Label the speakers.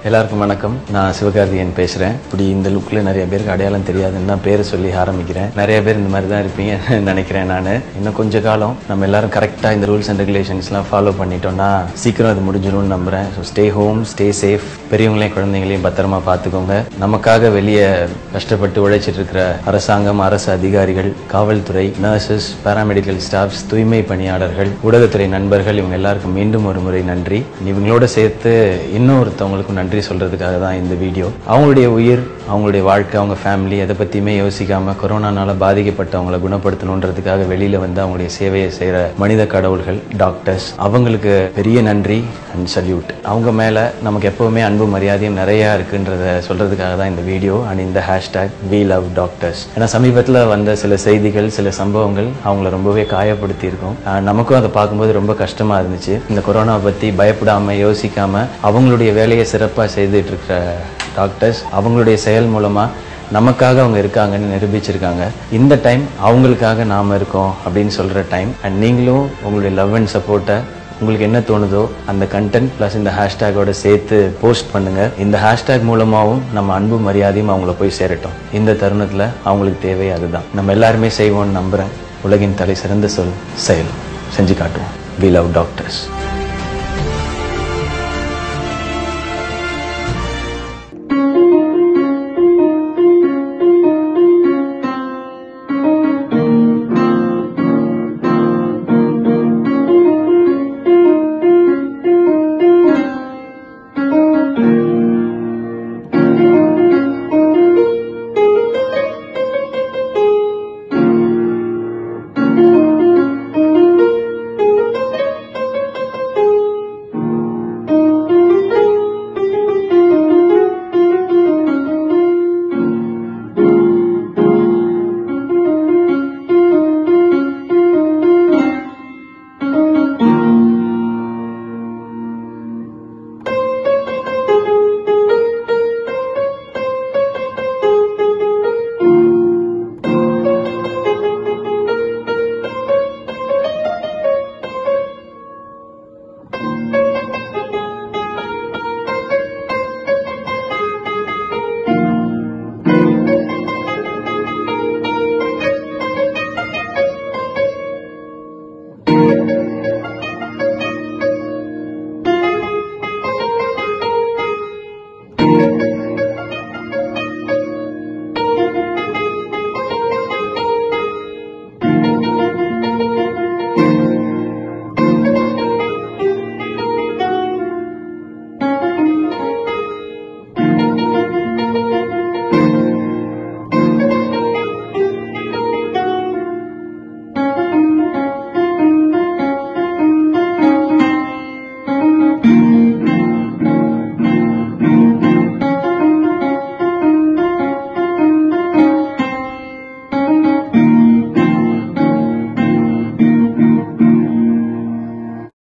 Speaker 1: எல்லாருக்கும் வணக்கம் நான் சிவகார்த்திகேயன் பேசுறேன் இப்படி இந்த லுக்ல நிறைய பேருக்கு அடையாளம் தெரியாதுன்னு தான் பேரை சொல்லி ஆரம்பிக்கிறேன் நிறைய பேர் இந்த மாதிரி தான் இருப்பீங்கன்னு நினைக்கிறேன் நான் இன்னும் கொஞ்ச காலம் நம்ம எல்லாரும் கரெக்டா இந்த ரூல்ஸ் அண்ட் ரெகுலேஷன்ஸ்லாம் ஃபாலோ பண்ணிட்டோம்னா சீக்கிரம் அது முடிஞ்சிரும்னு நம்புறேன் so stay home stay safe பெரியவங்களையும் குழந்தைங்களையும் பத்திரமா பார்த்துக்கோங்க நமக்காக வெளியே கஷ்டப்பட்டு உழைச்சிட்டு இருக்கிற அரசாங்கம் அரசு அதிகாரிகள் காவல்துறை நர்சஸ் பாராமெடிக்கல் ஸ்டாஃப்ஸ் தூய்மை பணியாளர்கள் ஊடகத்துறை நண்பர்கள் இவங்க எல்லாருக்கும் மீண்டும் ஒரு முறை நன்றி இவங்களோட சேர்த்து இன்னொருத்தவங்களுக்கும் நன்றி சொல்றதுக்காக தான் இந்த வீடியோ அவங்களுடைய உயிர் அவங்களுடைய வாழ்க்கை அவங்க ஃபேமிலி எதை பற்றியுமே யோசிக்காம கொரோனானால பாதிக்கப்பட்டவங்களை குணப்படுத்தணுன்றதுக்காக வெளியில வந்து அவங்களுடைய சேவையை செய்கிற மனித கடவுள்கள் டாக்டர்ஸ் அவங்களுக்கு பெரிய நன்றி அண்ட் சல்யூட் அவங்க மேல நமக்கு எப்பவுமே அன்பு மரியாதையும் நிறைய இருக்குன்றத சொல்றதுக்காக தான் இந்த வீடியோ அண்ட் இந்த ஹேஷ்டேக் வி லவ் டாக்டர்ஸ் ஏன்னா சமீபத்தில் வந்த சில செய்திகள் சில சம்பவங்கள் அவங்கள ரொம்பவே காயப்படுத்தி இருக்கும் அஹ் நமக்கும் அதை பார்க்கும்போது ரொம்ப கஷ்டமா இருந்துச்சு இந்த கொரோனா பத்தி பயப்படாம யோசிக்காம அவங்களுடைய வேலையை சிறப்பாக செய்துட்டு இருக்கிற டாக்டர்ஸ் அவங்களுடைய செயல் மூலமா நமக்காக அவங்க இருக்காங்கன்னு நிரூபிச்சிருக்காங்க இந்த டைம் அவங்களுக்காக நாம இருக்கோம் அப்படின்னு சொல்ற டைம் அண்ட் நீங்களும் உங்களுடைய லவ் அண்ட் சப்போர்ட்டை உங்களுக்கு என்ன தோணுதோ அந்த கண்டென்ட் ப்ளஸ் இந்த ஹேஷ்டேக்கோட சேர்த்து போஸ்ட் பண்ணுங்க இந்த ஹேஷ்டேக் மூலமாகவும் நம்ம அன்பு மரியாதையும் அவங்கள போய் சேரட்டும் இந்த தருணத்தில் அவங்களுக்கு தேவை அதுதான் நம்ம எல்லாருமே செய்வோம்னு நம்புறேன் உலகின் தலை சிறந்த சொல் செயல் செஞ்சு காட்டுவோம் வி லவ் டாக்டர்ஸ்